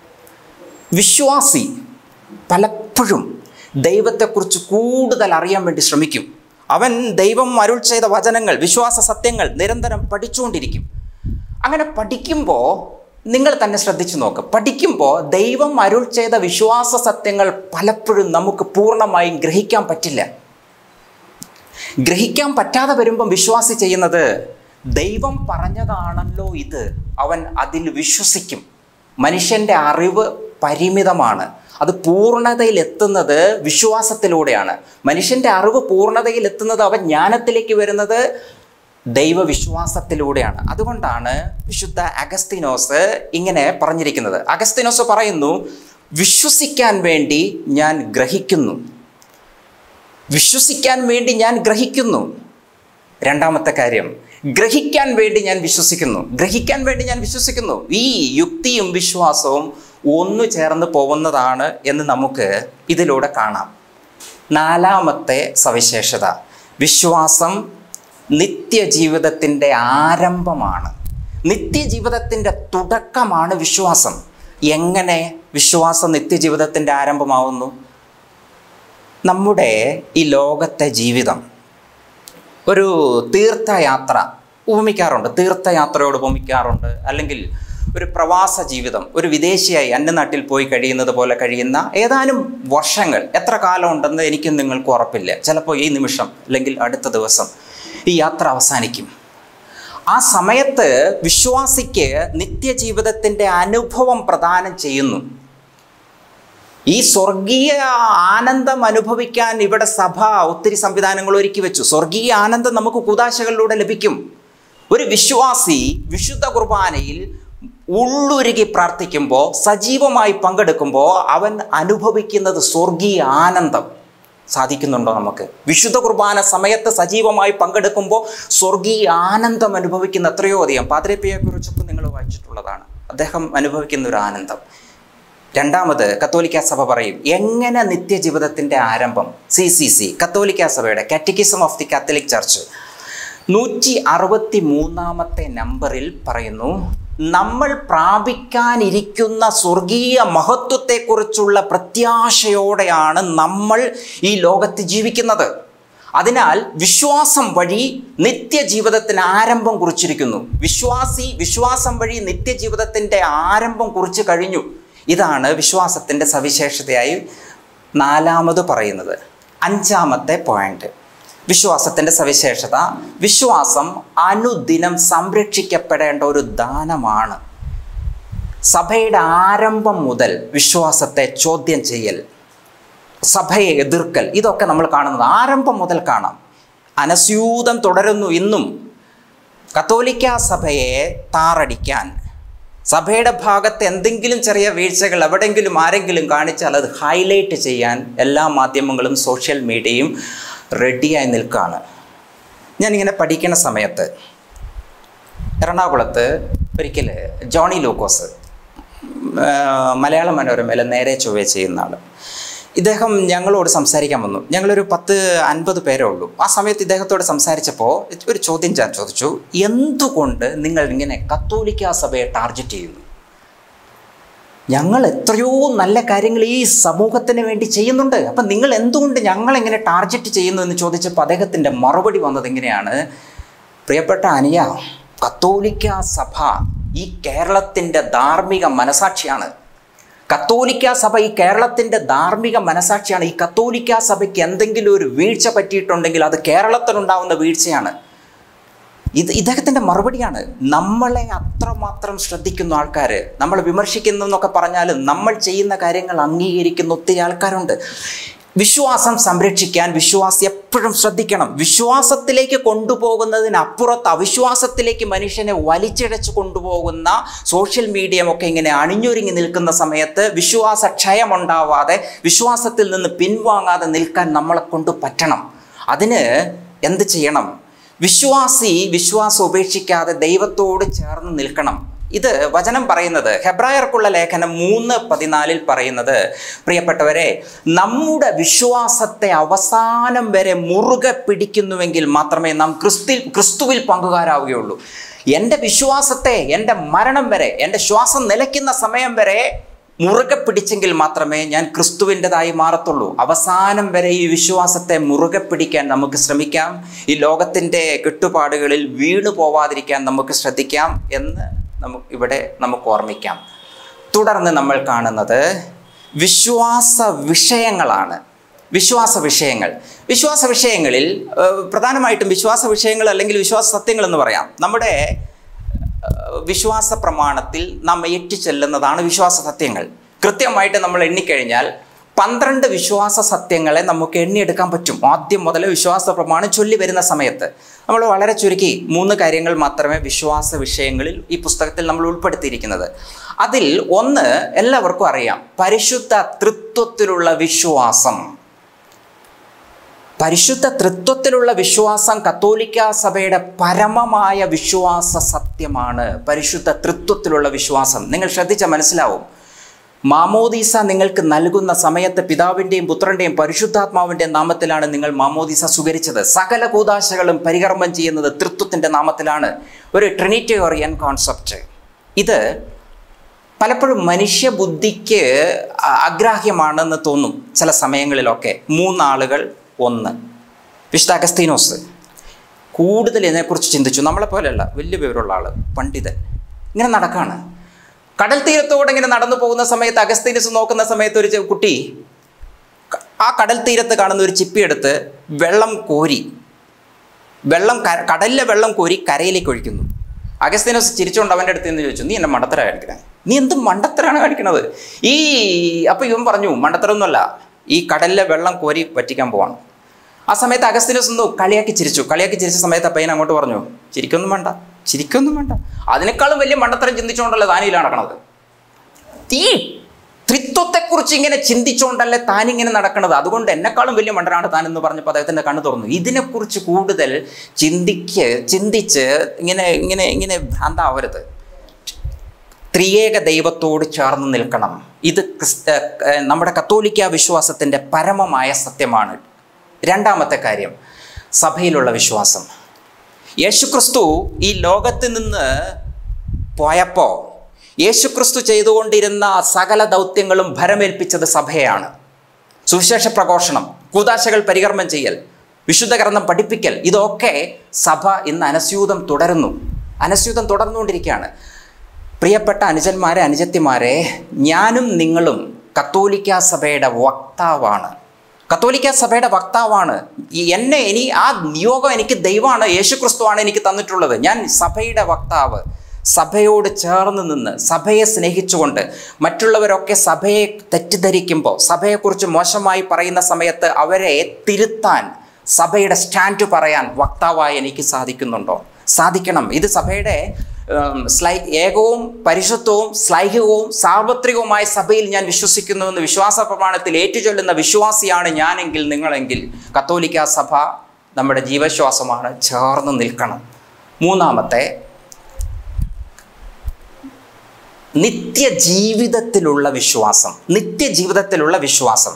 വിശ്വാസി പലപ്പോഴും ദൈവത്തെക്കുറിച്ച് കൂടുതൽ അറിയാൻ വേണ്ടി ശ്രമിക്കും അവൻ ദൈവം അരുൾ ചെയ്ത വചനങ്ങൾ വിശ്വാസ സത്യങ്ങൾ നിരന്തരം പഠിച്ചുകൊണ്ടിരിക്കും അങ്ങനെ പഠിക്കുമ്പോൾ നിങ്ങൾ തന്നെ ശ്രദ്ധിച്ചു നോക്ക് പഠിക്കുമ്പോൾ ദൈവം അരുൾ ചെയ്ത വിശ്വാസ സത്യങ്ങൾ പലപ്പോഴും നമുക്ക് പൂർണ്ണമായും ഗ്രഹിക്കാൻ പറ്റില്ല ഗ്രഹിക്കാൻ പറ്റാതെ വരുമ്പം വിശ്വാസി ചെയ്യുന്നത് ദൈവം പറഞ്ഞതാണല്ലോ ഇത് അവൻ അതിൽ വിശ്വസിക്കും മനുഷ്യൻ്റെ അറിവ് പരിമിതമാണ് അത് പൂർണ്ണതയിൽ എത്തുന്നത് വിശ്വാസത്തിലൂടെയാണ് മനുഷ്യൻ്റെ അറിവ് പൂർണ്ണതയിൽ എത്തുന്നത് അവൻ ജ്ഞാനത്തിലേക്ക് വരുന്നത് ദൈവവിശ്വാസത്തിലൂടെയാണ് അതുകൊണ്ടാണ് വിശുദ്ധ അഗസ്തിനോസ് ഇങ്ങനെ പറഞ്ഞിരിക്കുന്നത് അഗസ്തിനോസ് പറയുന്നു വിശ്വസിക്കാൻ വേണ്ടി ഞാൻ ഗ്രഹിക്കുന്നു വിശ്വസിക്കാൻ വേണ്ടി ഞാൻ ഗ്രഹിക്കുന്നു രണ്ടാമത്തെ കാര്യം ഗ്രഹിക്കാൻ വേണ്ടി ഞാൻ വിശ്വസിക്കുന്നു ഗ്രഹിക്കാൻ വേണ്ടി ഞാൻ വിശ്വസിക്കുന്നു ഈ യുക്തിയും വിശ്വാസവും ഒന്നു ചേർന്ന് പോകുന്നതാണ് എന്ന് നമുക്ക് ഇതിലൂടെ കാണാം നാലാമത്തെ സവിശേഷത വിശ്വാസം നിത്യജീവിതത്തിൻ്റെ ആരംഭമാണ് നിത്യജീവിതത്തിൻ്റെ തുടക്കമാണ് വിശ്വാസം എങ്ങനെ വിശ്വാസം നിത്യജീവിതത്തിൻ്റെ ആരംഭമാവുന്നു നമ്മുടെ ഈ ലോകത്തെ ജീവിതം ഒരു തീർത്ഥയാത്ര ഉപമിക്കാറുണ്ട് തീർത്ഥയാത്രയോട് ഉപമിക്കാറുണ്ട് അല്ലെങ്കിൽ ഒരു പ്രവാസ ജീവിതം ഒരു വിദേശിയായി അന്യനാട്ടിൽ പോയി കഴിയുന്നത് പോലെ കഴിയുന്ന ഏതാനും വർഷങ്ങൾ എത്ര കാലം ഉണ്ടെന്ന് എനിക്കും നിങ്ങൾക്കും ഉറപ്പില്ല ചിലപ്പോൾ ഈ നിമിഷം അല്ലെങ്കിൽ അടുത്ത ദിവസം ഈ യാത്ര അവസാനിക്കും ആ സമയത്ത് വിശ്വാസിക്ക് നിത്യജീവിതത്തിൻ്റെ അനുഭവം പ്രദാനം ചെയ്യുന്നു ഈ സ്വർഗീയ ആനന്ദം അനുഭവിക്കാൻ ഇവിടെ സഭ ഒത്തിരി സംവിധാനങ്ങൾ ഒരുക്കി വെച്ചു സ്വർഗീയ ആനന്ദം നമുക്ക് കുതാശകളിലൂടെ ലഭിക്കും ഒരു വിശ്വാസി വിശുദ്ധ കുർബാനയിൽ ഉള്ളുരുകി പ്രാർത്ഥിക്കുമ്പോൾ സജീവമായി പങ്കെടുക്കുമ്പോൾ അവൻ അനുഭവിക്കുന്നത് സ്വർഗീയ ആനന്ദം സാധിക്കുന്നുണ്ടോ നമുക്ക് വിശുദ്ധ കുർബാന സമയത്ത് സജീവമായി പങ്കെടുക്കുമ്പോൾ സ്വർഗീയ ആനന്ദം അനുഭവിക്കുന്ന എത്രയോ അധികം പാതിരപ്പയെക്കുറിച്ചൊക്കെ നിങ്ങൾ വായിച്ചിട്ടുള്ളതാണ് അദ്ദേഹം അനുഭവിക്കുന്ന ഒരു ആനന്ദം രണ്ടാമത് കത്തോലിക്ക സഭ പറയും എങ്ങനെ നിത്യജീവിതത്തിൻ്റെ ആരംഭം സി സി സി കത്തോലിക്ക സഭയുടെ catechism of the Catholic church നൂറ്റി അറുപത്തി മൂന്നാമത്തെ നമ്പറിൽ പറയുന്നു നമ്മൾ പ്രാപിക്കാനിരിക്കുന്ന സ്വർഗീയ മഹത്വത്തെക്കുറിച്ചുള്ള പ്രത്യാശയോടെയാണ് നമ്മൾ ഈ ലോകത്ത് ജീവിക്കുന്നത് അതിനാൽ വിശ്വാസം വഴി നിത്യജീവിതത്തിന് ആരംഭം കുറിച്ചിരിക്കുന്നു വിശ്വാസി വിശ്വാസം വഴി നിത്യജീവിതത്തിൻ്റെ ആരംഭം കുറിച്ച് കഴിഞ്ഞു ഇതാണ് വിശ്വാസത്തിൻ്റെ സവിശേഷതയായി നാലാമത് പറയുന്നത് അഞ്ചാമത്തെ പോയിന്റ് വിശ്വാസത്തിൻ്റെ സവിശേഷത വിശ്വാസം അനുദിനം സംരക്ഷിക്കപ്പെടേണ്ട ഒരു ദാനമാണ് സഭയുടെ ആരംഭം മുതൽ വിശ്വാസത്തെ ചോദ്യം ചെയ്യൽ സഭയെ എതിർക്കൽ ഇതൊക്കെ നമ്മൾ കാണുന്നത് ആരംഭം മുതൽ കാണാം അനസ്യൂതം തുടരുന്നു ഇന്നും കത്തോലിക്ക സഭയെ താറടിക്കാൻ സഭയുടെ ഭാഗത്ത് എന്തെങ്കിലും ചെറിയ വീഴ്ചകൾ എവിടെയെങ്കിലും ആരെങ്കിലും കാണിച്ചാൽ അത് ഹൈലൈറ്റ് ചെയ്യാൻ എല്ലാ മാധ്യമങ്ങളും സോഷ്യൽ മീഡിയയും റെഡിയായി നിൽക്കുകയാണ് ഞാനിങ്ങനെ പഠിക്കുന്ന സമയത്ത് എറണാകുളത്ത് ഒരിക്കൽ ജോണി ലൂക്കോസ് മലയാള മനോരമയിൽ നേരെ ചൊവ്വേ ചെയ്യുന്ന ആൾ ഇദ്ദേഹം ഞങ്ങളോട് സംസാരിക്കാൻ വന്നു ഞങ്ങളൊരു പത്ത് അൻപത് പേരേ ഉള്ളൂ ആ സമയത്ത് ഇദ്ദേഹത്തോട് സംസാരിച്ചപ്പോൾ ഒരു ചോദ്യം ഞാൻ ചോദിച്ചു എന്തുകൊണ്ട് നിങ്ങൾ ഇങ്ങനെ കത്തോലിക്ക സഭയെ ടാർഗറ്റ് ചെയ്യുന്നു ഞങ്ങൾ എത്രയോ നല്ല കാര്യങ്ങൾ ഈ സമൂഹത്തിന് വേണ്ടി ചെയ്യുന്നുണ്ട് അപ്പം നിങ്ങൾ എന്തുകൊണ്ട് ഞങ്ങളെങ്ങനെ ടാർഗറ്റ് ചെയ്യുന്നു എന്ന് ചോദിച്ചപ്പോൾ അദ്ദേഹത്തിൻ്റെ മറുപടി വന്നത് എങ്ങനെയാണ് പ്രിയപ്പെട്ട അനിയ കത്തോലിക്ക സഭ ഈ കേരളത്തിൻ്റെ ധാർമ്മിക മനസാക്ഷിയാണ് കത്തോലിക്ക സഭ ഈ കേരളത്തിൻ്റെ ധാർമ്മിക മനസാക്ഷിയാണ് ഈ കത്തോലിക്ക സഭയ്ക്ക് എന്തെങ്കിലും ഒരു വീഴ്ച പറ്റിയിട്ടുണ്ടെങ്കിൽ അത് കേരളത്തിലുണ്ടാവുന്ന വീഴ്ചയാണ് ഇത് ഇദ്ദേഹത്തിൻ്റെ മറുപടിയാണ് നമ്മളെ അത്രമാത്രം ശ്രദ്ധിക്കുന്ന ആൾക്കാർ നമ്മൾ വിമർശിക്കുന്നു എന്നൊക്കെ പറഞ്ഞാലും നമ്മൾ ചെയ്യുന്ന കാര്യങ്ങൾ അംഗീകരിക്കുന്ന ഒത്തിരി ആൾക്കാരുണ്ട് വിശ്വാസം സംരക്ഷിക്കാൻ വിശ്വാസി എപ്പോഴും ശ്രദ്ധിക്കണം വിശ്വാസത്തിലേക്ക് കൊണ്ടുപോകുന്നതിനപ്പുറത്ത് അവിശ്വാസത്തിലേക്ക് മനുഷ്യനെ വലിച്ചിഴച്ച് കൊണ്ടുപോകുന്ന സോഷ്യൽ മീഡിയ ഒക്കെ ഇങ്ങനെ അണിഞ്ഞൊരുങ്ങി നിൽക്കുന്ന സമയത്ത് വിശ്വാസ ക്ഷയമുണ്ടാവാതെ വിശ്വാസത്തിൽ നിന്ന് പിൻവാങ്ങാതെ നിൽക്കാൻ നമ്മളെ കൊണ്ട് പറ്റണം അതിന് എന്ത് ചെയ്യണം വിശ്വാസി വിശ്വാസം ഉപേക്ഷിക്കാതെ ദൈവത്തോട് ചേർന്ന് നിൽക്കണം ഇത് വചനം പറയുന്നത് ഹെബ്രായർക്കുള്ള ലേഖനം മൂന്ന് പതിനാലിൽ പറയുന്നത് പ്രിയപ്പെട്ടവരെ നമ്മുടെ വിശ്വാസത്തെ അവസാനം വരെ മുറുകെ പിടിക്കുന്നുവെങ്കിൽ മാത്രമേ നാം ക്രിസ്തുവിൽ ക്രിസ്തുവിൽ പങ്കുകാരാവുകയുള്ളൂ എൻ്റെ വിശ്വാസത്തെ എൻ്റെ മരണം വരെ എൻ്റെ ശ്വാസം നിലയ്ക്കുന്ന സമയം വരെ മുറുകെ പിടിച്ചെങ്കിൽ മാത്രമേ ഞാൻ ക്രിസ്തുവിൻ്റെതായി മാറത്തുള്ളൂ അവസാനം വരെ ഈ വിശ്വാസത്തെ മുറുകെ പിടിക്കാൻ നമുക്ക് ശ്രമിക്കാം ഈ ലോകത്തിൻ്റെ കെട്ടുപാടുകളിൽ വീണു പോവാതിരിക്കാൻ നമുക്ക് ശ്രദ്ധിക്കാം എന്ന് നമുക്ക് ഇവിടെ നമുക്ക് ഓർമ്മിക്കാം തുടർന്ന് നമ്മൾ കാണുന്നത് വിശ്വാസ വിഷയങ്ങളാണ് വിശ്വാസ വിഷയങ്ങൾ വിശ്വാസ വിഷയങ്ങളിൽ ഏഹ്, പ്രധാനമായിട്ടും വിശ്വാസ വിഷയങ്ങൾ അല്ലെങ്കിൽ വിശ്വാസ സത്യങ്ങൾ എന്ന് പറയാം നമ്മുടെ ഏഹ്, വിശ്വാസ പ്രമാണത്തിൽ നാം എറ്റിച്ചെല്ലുന്നതാണ് വിശ്വാസ സത്യങ്ങൾ കൃത്യമായിട്ട് നമ്മൾ എണ്ണിക്കഴിഞ്ഞാൽ പന്ത്രണ്ട് വിശ്വാസ സത്യങ്ങളെ നമുക്ക് എണ്ണിയെടുക്കാൻ പറ്റും ആദ്യം മുതൽ വിശ്വാസ പ്രമാണം ചൊല്ലി വരുന്ന സമയത്ത് നമ്മൾ വളരെ ചുരുക്കി മൂന്ന് കാര്യങ്ങൾ മാത്രമേ വിശ്വാസ വിഷയങ്ങളിൽ ഈ പുസ്തകത്തിൽ നമ്മൾ ഉൾപ്പെടുത്തിയിരിക്കുന്നത് അതിൽ ഒന്ന് എല്ലാവർക്കും അറിയാം പരിശുദ്ധ തൃത്വത്തിലുള്ള വിശ്വാസം പരിശുദ്ധ തൃത്വത്തിലുള്ള വിശ്വാസം കത്തോലിക്ക സഭയുടെ പരമമായ വിശ്വാസ സത്യമാണ് പരിശുദ്ധ തൃത്വത്തിലുള്ള വിശ്വാസം നിങ്ങൾ ശ്രദ്ധിച്ചാൽ മനസ്സിലാവും മാമോദീസ നിങ്ങൾക്ക് നൽകുന്ന സമയത്ത് പിതാവിൻ്റെയും പുത്രൻ്റെയും പരിശുദ്ധാത്മാവിൻ്റെയും നാമത്തിലാണ് നിങ്ങൾ മാമോദീസ സ്വീകരിച്ചത് സകല കൂതാശകളും പരികർമ്മം ചെയ്യുന്നത് തൃത്വത്തിൻ്റെ നാമത്തിലാണ് ഒരു ട്രിനിറ്റോറിയൻ കോൺസെപ്റ്റ് ഇത് പലപ്പോഴും മനുഷ്യബുദ്ധിക്ക് അഗ്രാഹ്യമാണെന്ന് തോന്നും ചില സമയങ്ങളിലൊക്കെ മൂന്നാളുകൾ ഒന്ന് വിശുദ്ധ അഗസ്തീനോസ് കൂടുതൽ ഇതിനെക്കുറിച്ച് ചിന്തിച്ചു നമ്മളെ പോലെയല്ല വലിയ വിവരമുള്ള ആൾ പണ്ഡിതൻ ഇങ്ങനെ നടക്കാണ് കടൽ തീരത്തോടെ ഇങ്ങനെ നടന്നു പോകുന്ന സമയത്ത് അഗസ്തീനസ് നോക്കുന്ന സമയത്ത് ഒരു ചെ- കുട്ടി ക- ആ കടൽ തീരത്ത് കാണുന്ന ഒരു ചിപ്പി എടുത്ത് വെള്ളം കോരി വെള്ളം ക- കടലിലെ വെള്ളം കോരി കരയിലേക്ക് ഒഴിക്കുന്നു അഗസ്തീനോസ് ചിരിച്ചുകൊണ്ട് അവൻ്റെ അടുത്ത് നിന്ന് ചോദിച്ചു നീ എന്നെ മണ്ടത്തര കാണിക്കുന്നത് നീ എന്ത് മണ്ടത്തരാണ് കാണിക്കുന്നത് ഈ അപ്പം ഇവൻ പറഞ്ഞു മണ്ടത്തരമൊന്നുമല്ല ഈ കടലിലെ വെള്ളം കോരി വറ്റിക്കാൻ പോവാണ് ആ സമയത്ത് അഗസ്തീനോസ് ഒന്ന് കളിയാക്കി ചിരിച്ചു കളിയാക്കി ചിരിച്ച സമയത്ത് ആ പയ്യൻ അങ്ങോട്ട് പറഞ്ഞു ചിരിക്കൊന്നും വേണ്ട ചിരിക്കൊന്നും വേണ്ട അതിനേക്കാളും വലിയ മണ്ടത്തരം ചിന്തിച്ചുകൊണ്ടല്ലേ താനില്ല നടക്കണത് ഈ ത്രിത്വത്തെക്കുറിച്ച് ഇങ്ങനെ ചിന്തിച്ചുകൊണ്ടല്ലേ താനിങ്ങനെ നടക്കുന്നത് അതുകൊണ്ട് എന്നെക്കാളും വലിയ മണ്ടനാണ് താൻ എന്ന് പറഞ്ഞപ്പോൾ അദ്ദേഹത്തിൻ്റെ കണ്ണ് തുറന്നു ഇതിനെക്കുറിച്ച് കൂടുതൽ ചിന്തിക്ക് ചിന്തിച്ച് ഇങ്ങനെ ഇങ്ങനെ ഇങ്ങനെ ഭ്രാന്താവരുത് ത്രിയേക ദൈവത്തോട് ചേർന്ന് നിൽക്കണം ഇത് ക്രിസ്ത ഏഹ് നമ്മുടെ കത്തോലിക്ക വിശ്വാസത്തിൻ്റെ പരമമായ സത്യമാണ് രണ്ടാമത്തെ കാര്യം സഭയിലുള്ള വിശ്വാസം യേശുക്രിസ്തു ഈ ലോകത്ത് നിന്ന് പോയപ്പോൾ യേശുക്രിസ്തു ചെയ്തുകൊണ്ടിരുന്ന സകല ദൗത്യങ്ങളും ഭരമേൽപ്പിച്ചത് സഭയാണ് സുവിശേഷ പ്രഘോഷണം കൂതാശകൾ പരികർമ്മം ചെയ്യൽ വിശുദ്ധ ഗ്രന്ഥം പഠിപ്പിക്കൽ ഇതൊക്കെ സഭ ഇന്ന് അനസ്യൂതം തുടരുന്നു അനസ്യൂതം തുടർന്നുകൊണ്ടിരിക്കുകയാണ് പ്രിയപ്പെട്ട അനുജന്മാരെ അനുജത്തിമാരെ ഞാനും നിങ്ങളും കത്തോലിക്ക സഭയുടെ വക്താവാണ് കത്തോലിക്ക സഭയുടെ വക്താവാണ് ഈ എന്നെ ഇനി ആ നിയോഗം എനിക്ക് ദൈവമാണ് യേശുക്രിസ്തുവാണ് എനിക്ക് തന്നിട്ടുള്ളത് ഞാൻ സഭയുടെ വക്താവ് സഭയോട് ചേർന്ന് നിന്ന് സഭയെ സ്നേഹിച്ചുകൊണ്ട് മറ്റുള്ളവരൊക്കെ സഭയെ തെറ്റിദ്ധരിക്കുമ്പോൾ സഭയെക്കുറിച്ച് മോശമായി പറയുന്ന സമയത്ത് അവരെ തിരുത്താൻ സഭയുടെ സ്റ്റാൻഡ് പറയാൻ വക്താവായി എനിക്ക് സാധിക്കുന്നുണ്ടോ സാധിക്കണം ഇത് സഭയുടെ ഉം, സ്ലൈ ഏകവും പരിശുദ്ധവും ശ്ലൈഹികവും സാർവത്രികവുമായ സഭയിൽ ഞാൻ വിശ്വസിക്കുന്നുവെന്ന് വിശ്വാസ പ്രമാണത്തിൽ ഏറ്റുചൊല്ലുന്ന വിശ്വാസിയാണ് ഞാനെങ്കിൽ നിങ്ങളെങ്കിൽ കത്തോലിക്ക സഭ നമ്മുടെ ജീവശ്വാസമാണ് ചേർന്ന് നിൽക്കണം മൂന്നാമത്തെ നിത്യജീവിതത്തിലുള്ള വിശ്വാസം നിത്യജീവിതത്തിലുള്ള വിശ്വാസം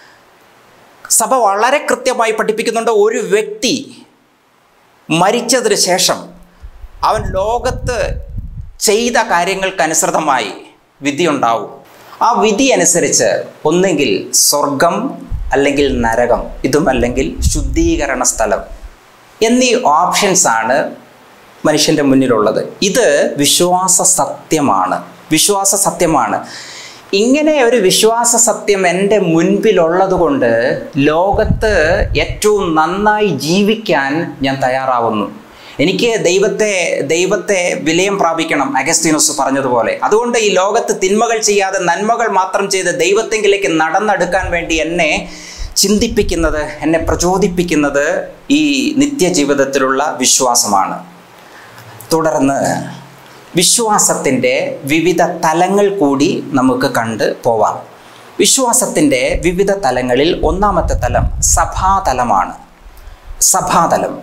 സഭ വളരെ കൃത്യമായി പഠിപ്പിക്കുന്നുണ്ട് ഒരു വ്യക്തി മരിച്ചതിന് ശേഷം അവൻ ലോകത്ത് ചെയ്ത കാര്യങ്ങൾക്കനുസൃതമായി വിധി ഉണ്ടാവും ആ വിധി അനുസരിച്ച് ഒന്നെങ്കിൽ സ്വർഗം അല്ലെങ്കിൽ നരകം ഇതും അല്ലെങ്കിൽ ശുദ്ധീകരണ സ്ഥലം എന്നീ ഓപ്ഷൻസ് ആണ് മനുഷ്യൻ്റെ മുന്നിലുള്ളത് ഇത് വിശ്വാസ സത്യമാണ് വിശ്വാസ സത്യമാണ് ഇങ്ങനെ ഒരു വിശ്വാസ സത്യം എൻ്റെ മുൻപിലുള്ളത് കൊണ്ട് ലോകത്ത് ഏറ്റവും നന്നായി ജീവിക്കാൻ ഞാൻ തയ്യാറാവുന്നു എനിക്ക് ദൈവത്തെ ദൈവത്തെ വിലയം പ്രാപിക്കണം അഗസ്തീനോസ് പറഞ്ഞതുപോലെ അതുകൊണ്ട് ഈ ലോകത്ത് തിന്മകൾ ചെയ്യാതെ നന്മകൾ മാത്രം ചെയ്ത് ദൈവത്തെങ്കിലേക്ക് നടന്നെടുക്കാൻ വേണ്ടി എന്നെ ചിന്തിപ്പിക്കുന്നത് എന്നെ പ്രചോദിപ്പിക്കുന്നത് ഈ നിത്യജീവിതത്തിലുള്ള വിശ്വാസമാണ് തുടർന്ന് വിശ്വാസത്തിൻ്റെ വിവിധ തലങ്ങൾ കൂടി നമുക്ക് കണ്ട് പോവാം വിശ്വാസത്തിൻ്റെ വിവിധ തലങ്ങളിൽ ഒന്നാമത്തെ തലം സഭാതലമാണ് സഭാതലം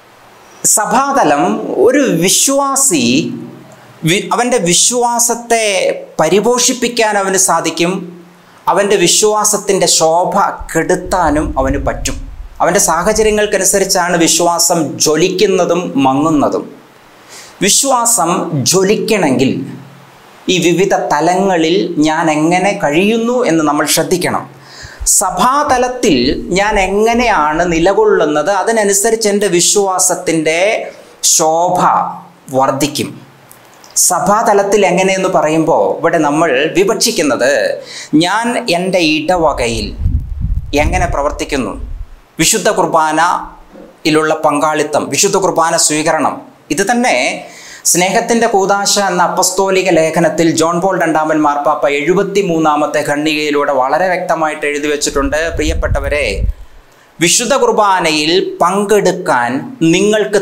സഭാതലം ഒരു വിശ്വാസി വി അവൻ്റെ വിശ്വാസത്തെ പരിപോഷിപ്പിക്കാൻ അവന് സാധിക്കും അവൻ്റെ വിശ്വാസത്തിൻ്റെ ശോഭ കെടുത്താനും അവന് പറ്റും അവൻ്റെ സാഹചര്യങ്ങൾക്കനുസരിച്ചാണ് വിശ്വാസം ജ്വലിക്കുന്നതും മങ്ങുന്നതും വിശ്വാസം ജ്വലിക്കണമെങ്കിൽ ഈ വിവിധ തലങ്ങളിൽ ഞാൻ എങ്ങനെ കഴിയുന്നു എന്ന് നമ്മൾ ശ്രദ്ധിക്കണം സഭാതലത്തിൽ ഞാൻ എങ്ങനെയാണ് നിലകൊള്ളുന്നത് അതിനനുസരിച്ച് എൻ്റെ വിശ്വാസത്തിൻ്റെ ശോഭ വർദ്ധിക്കും സഭാതലത്തിൽ എങ്ങനെയെന്ന് പറയുമ്പോൾ ഇവിടെ നമ്മൾ വിവക്ഷിക്കുന്നത് ഞാൻ എൻ്റെ ഇടവകയിൽ എങ്ങനെ പ്രവർത്തിക്കുന്നു വിശുദ്ധ കുർബാനയിലുള്ള പങ്കാളിത്തം വിശുദ്ധ കുർബാന സ്വീകരണം ഇത് തന്നെ സ്നേഹത്തിന്റെ കൂതാശ എന്ന അപ്പസ്തോലിക ലേഖനത്തിൽ ജോൺ പോൾ രണ്ടാമൻ മാർപ്പാപ്പ എഴുപത്തി മൂന്നാമത്തെ ഖണ്ഡികയിലൂടെ വളരെ വ്യക്തമായിട്ട് എഴുതി വെച്ചിട്ടുണ്ട് പ്രിയപ്പെട്ടവരെ വിശുദ്ധ കുർബാനയിൽ പങ്കെടുക്കാൻ നിങ്ങൾക്ക്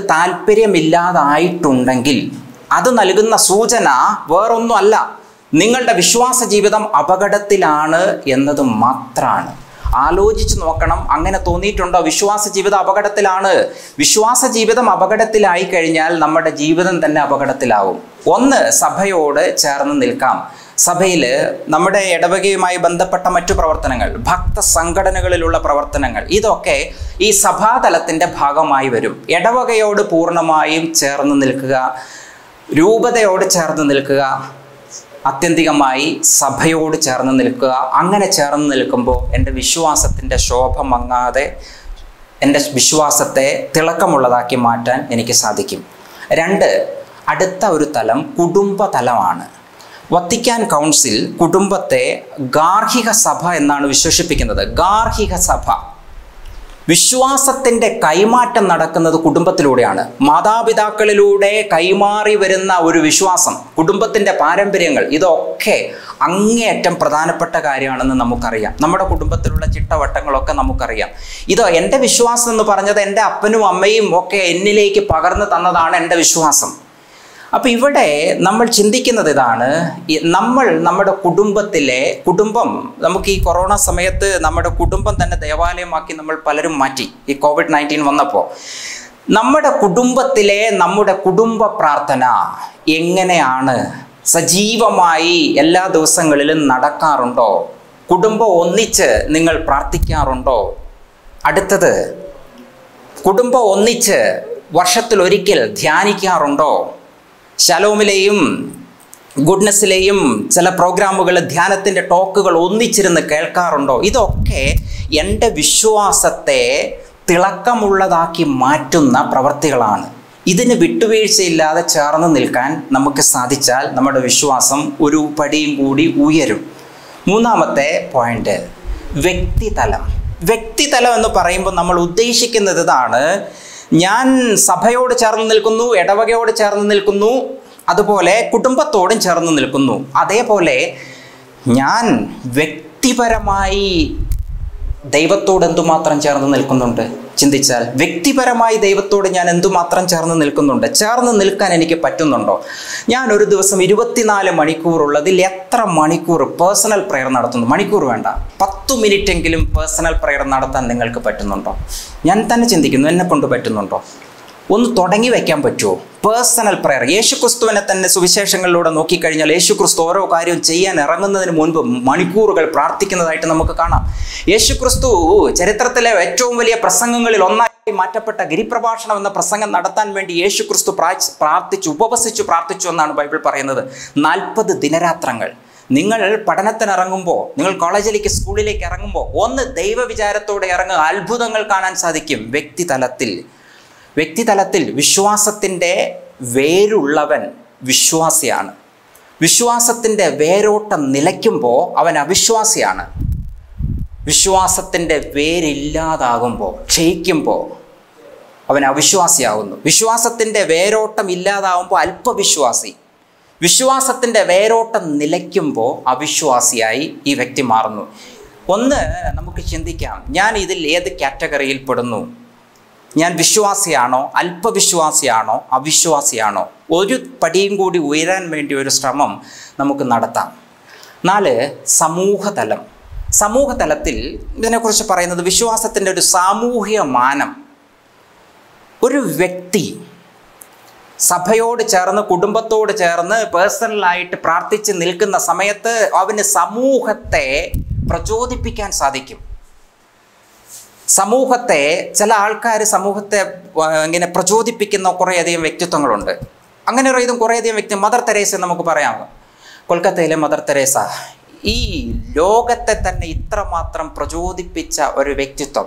താല്പര്യമില്ലാതായിട്ടുണ്ടെങ്കിൽ അത് നൽകുന്ന സൂചന വേറൊന്നും അല്ല നിങ്ങളുടെ വിശ്വാസ ജീവിതം അപകടത്തിലാണ് എന്നത് മാത്രമാണ് ആലോചിച്ച് നോക്കണം അങ്ങനെ തോന്നിയിട്ടുണ്ടോ വിശ്വാസ ജീവിതം അപകടത്തിലാണ് വിശ്വാസ ജീവിതം അപകടത്തിലായി കഴിഞ്ഞാൽ നമ്മുടെ ജീവിതം തന്നെ അപകടത്തിലാവും ഒന്ന് സഭയോട് ചേർന്ന് നിൽക്കാം സഭയിൽ നമ്മുടെ ഇടവകയുമായി ബന്ധപ്പെട്ട മറ്റു പ്രവർത്തനങ്ങൾ ഭക്ത സംഘടനകളിലുള്ള പ്രവർത്തനങ്ങൾ ഇതൊക്കെ ഈ സഭാതലത്തിൻ്റെ ഭാഗമായി വരും ഇടവകയോട് പൂർണ്ണമായും ചേർന്ന് നിൽക്കുക രൂപതയോട് ചേർന്ന് നിൽക്കുക ആത്യന്തികമായി സഭയോട് ചേർന്ന് നിൽക്കുക അങ്ങനെ ചേർന്ന് നിൽക്കുമ്പോൾ എൻ്റെ വിശ്വാസത്തിൻ്റെ ശോഭ മങ്ങാതെ എൻ്റെ വിശ്വാസത്തെ തിളക്കമുള്ളതാക്കി മാറ്റാൻ എനിക്ക് സാധിക്കും രണ്ട് അടുത്ത ഒരു തലം കുടുംബ തലമാണ് വത്തിക്കാൻ കൗൺസിൽ കുടുംബത്തെ ഗാർഹിക സഭ എന്നാണ് വിശേഷിപ്പിക്കുന്നത് ഗാർഹിക സഭ വിശ്വാസത്തിൻ്റെ കൈമാറ്റം നടക്കുന്നത് കുടുംബത്തിലൂടെയാണ് മാതാപിതാക്കളിലൂടെ കൈമാറി വരുന്ന ഒരു വിശ്വാസം കുടുംബത്തിൻ്റെ പാരമ്പര്യങ്ങൾ ഇതൊക്കെ അങ്ങേയറ്റം പ്രധാനപ്പെട്ട കാര്യമാണെന്ന് നമുക്കറിയാം നമ്മുടെ കുടുംബത്തിലുള്ള ചിട്ടവട്ടങ്ങളൊക്കെ നമുക്കറിയാം ഇത് എൻ്റെ വിശ്വാസം എന്ന് പറഞ്ഞത് എൻ്റെ അപ്പനും അമ്മയും ഒക്കെ എന്നിലേക്ക് പകർന്നു തന്നതാണ് എൻ്റെ വിശ്വാസം അപ്പം ഇവിടെ നമ്മൾ ചിന്തിക്കുന്നത് ഇതാണ് ഈ നമ്മൾ നമ്മുടെ കുടുംബത്തിലെ കുടുംബം നമുക്ക് ഈ കൊറോണ സമയത്ത് നമ്മുടെ കുടുംബം തന്നെ ദേവാലയമാക്കി നമ്മൾ പലരും മാറ്റി ഈ കോവിഡ് നയൻറ്റീൻ വന്നപ്പോൾ നമ്മുടെ കുടുംബത്തിലെ നമ്മുടെ കുടുംബ പ്രാർത്ഥന എങ്ങനെയാണ് സജീവമായി എല്ലാ ദിവസങ്ങളിലും നടക്കാറുണ്ടോ കുടുംബം ഒന്നിച്ച് നിങ്ങൾ പ്രാർത്ഥിക്കാറുണ്ടോ അടുത്തത് കുടുംബം ഒന്നിച്ച് വർഷത്തിൽ ഒരിക്കൽ ധ്യാനിക്കാറുണ്ടോ ശലോമിലെയും ഗുഡ്നസ്സിലെയും ചില പ്രോഗ്രാമുകൾ ധ്യാനത്തിൻ്റെ ടോക്കുകൾ ഒന്നിച്ചിരുന്ന് കേൾക്കാറുണ്ടോ ഇതൊക്കെ എൻ്റെ വിശ്വാസത്തെ തിളക്കമുള്ളതാക്കി മാറ്റുന്ന പ്രവർത്തികളാണ് ഇതിന് വിട്ടുവീഴ്ചയില്ലാതെ ചേർന്ന് നിൽക്കാൻ നമുക്ക് സാധിച്ചാൽ നമ്മുടെ വിശ്വാസം ഒരു പടിയും കൂടി ഉയരും മൂന്നാമത്തെ പോയിന്റ് വ്യക്തിതലം വ്യക്തിതലം എന്ന് പറയുമ്പോൾ നമ്മൾ ഉദ്ദേശിക്കുന്നത് ഇതാണ് ഞാൻ സഭയോട് ചേർന്ന് നിൽക്കുന്നു ഇടവകയോട് ചേർന്ന് നിൽക്കുന്നു അതുപോലെ കുടുംബത്തോടും ചേർന്ന് നിൽക്കുന്നു അതേപോലെ ഞാൻ വ്യക്തിപരമായി ദൈവത്തോട് എന്തുമാത്രം ചേർന്ന് നിൽക്കുന്നുണ്ട് ചിന്തിച്ചാൽ വ്യക്തിപരമായി ദൈവത്തോട് ഞാൻ എന്തുമാത്രം ചേർന്ന് നിൽക്കുന്നുണ്ട് ചേർന്ന് നിൽക്കാൻ എനിക്ക് പറ്റുന്നുണ്ടോ ഞാൻ ഒരു ദിവസം ഇരുപത്തിനാല് മണിക്കൂറുള്ളതിൽ എത്ര മണിക്കൂർ പേഴ്സണൽ പ്രെയർ നടത്തുന്നു മണിക്കൂർ വേണ്ട പത്തു മിനിറ്റെങ്കിലും പേഴ്സണൽ പ്രെയർ നടത്താൻ നിങ്ങൾക്ക് പറ്റുന്നുണ്ടോ ഞാൻ തന്നെ ചിന്തിക്കുന്നു എന്നെ കൊണ്ട് പറ്റുന്നുണ്ടോ ഒന്ന് തുടങ്ങി വയ്ക്കാൻ പറ്റുമോ പേഴ്സണൽ പ്രെയർ യേശു ക്രിസ്തുവിനെ തന്നെ സുവിശേഷങ്ങളിലൂടെ നോക്കിക്കഴിഞ്ഞാൽ യേശു ക്രിസ്തു ഓരോ കാര്യവും ചെയ്യാൻ ഇറങ്ങുന്നതിന് മുൻപ് മണിക്കൂറുകൾ പ്രാർത്ഥിക്കുന്നതായിട്ട് നമുക്ക് കാണാം യേശു ക്രിസ്തു ചരിത്രത്തിലെ ഏറ്റവും വലിയ പ്രസംഗങ്ങളിൽ ഒന്നായി മാറ്റപ്പെട്ട ഗിരിപ്രഭാഷണം എന്ന പ്രസംഗം നടത്താൻ വേണ്ടി യേശു ക്രിസ്തു പ്രാർത്ഥിച്ചു ഉപവസിച്ചു പ്രാർത്ഥിച്ചു എന്നാണ് ബൈബിൾ പറയുന്നത് നാൽപ്പത് ദിനരാത്രങ്ങൾ നിങ്ങൾ പഠനത്തിനിറങ്ങുമ്പോൾ നിങ്ങൾ കോളേജിലേക്ക് സ്കൂളിലേക്ക് ഇറങ്ങുമ്പോൾ ഒന്ന് ദൈവവിചാരത്തോടെ ഇറങ്ങുക അത്ഭുതങ്ങൾ കാണാൻ സാധിക്കും വ്യക്തിതലത്തിൽ വ്യക്തിതലത്തിൽ വിശ്വാസത്തിൻ്റെ വേരുള്ളവൻ വിശ്വാസിയാണ് വിശ്വാസത്തിൻ്റെ വേരോട്ടം നിലയ്ക്കുമ്പോൾ അവൻ അവിശ്വാസിയാണ് വിശ്വാസത്തിൻ്റെ വേരില്ലാതാകുമ്പോൾ ക്ഷയിക്കുമ്പോൾ അവൻ അവിശ്വാസിയാകുന്നു വിശ്വാസത്തിൻ്റെ വേരോട്ടം ഇല്ലാതാവുമ്പോൾ അല്പവിശ്വാസി വിശ്വാസത്തിൻ്റെ വേരോട്ടം നിലയ്ക്കുമ്പോൾ അവിശ്വാസിയായി ഈ വ്യക്തി മാറുന്നു ഒന്ന് നമുക്ക് ചിന്തിക്കാം ഞാൻ ഇതിൽ ഏത് കാറ്റഗറിയിൽ പെടുന്നു ഞാൻ വിശ്വാസിയാണോ അല്പവിശ്വാസിയാണോ അവിശ്വാസിയാണോ ഒരു പടിയും കൂടി ഉയരാൻ വേണ്ടി ഒരു ശ്രമം നമുക്ക് നടത്താം നാല് സമൂഹതലം സമൂഹതലത്തിൽ ഇതിനെക്കുറിച്ച് പറയുന്നത് വിശ്വാസത്തിൻ്റെ ഒരു സാമൂഹ്യ മാനം ഒരു വ്യക്തി സഭയോട് ചേർന്ന് കുടുംബത്തോട് ചേർന്ന് പേഴ്സണലായിട്ട് പ്രാർത്ഥിച്ച് നിൽക്കുന്ന സമയത്ത് അവന് സമൂഹത്തെ പ്രചോദിപ്പിക്കാൻ സാധിക്കും സമൂഹത്തെ ചില ആൾക്കാർ സമൂഹത്തെ ഇങ്ങനെ പ്രചോദിപ്പിക്കുന്ന കുറേയധികം വ്യക്തിത്വങ്ങളുണ്ട് അങ്ങനെ ഒരു ഇതും കുറേയധികം വ്യക്തി മദർ തെരേസ നമുക്ക് പറയാം കൊൽക്കത്തയിലെ മദർ തെരേസ ഈ ലോകത്തെ തന്നെ ഇത്രമാത്രം പ്രചോദിപ്പിച്ച ഒരു വ്യക്തിത്വം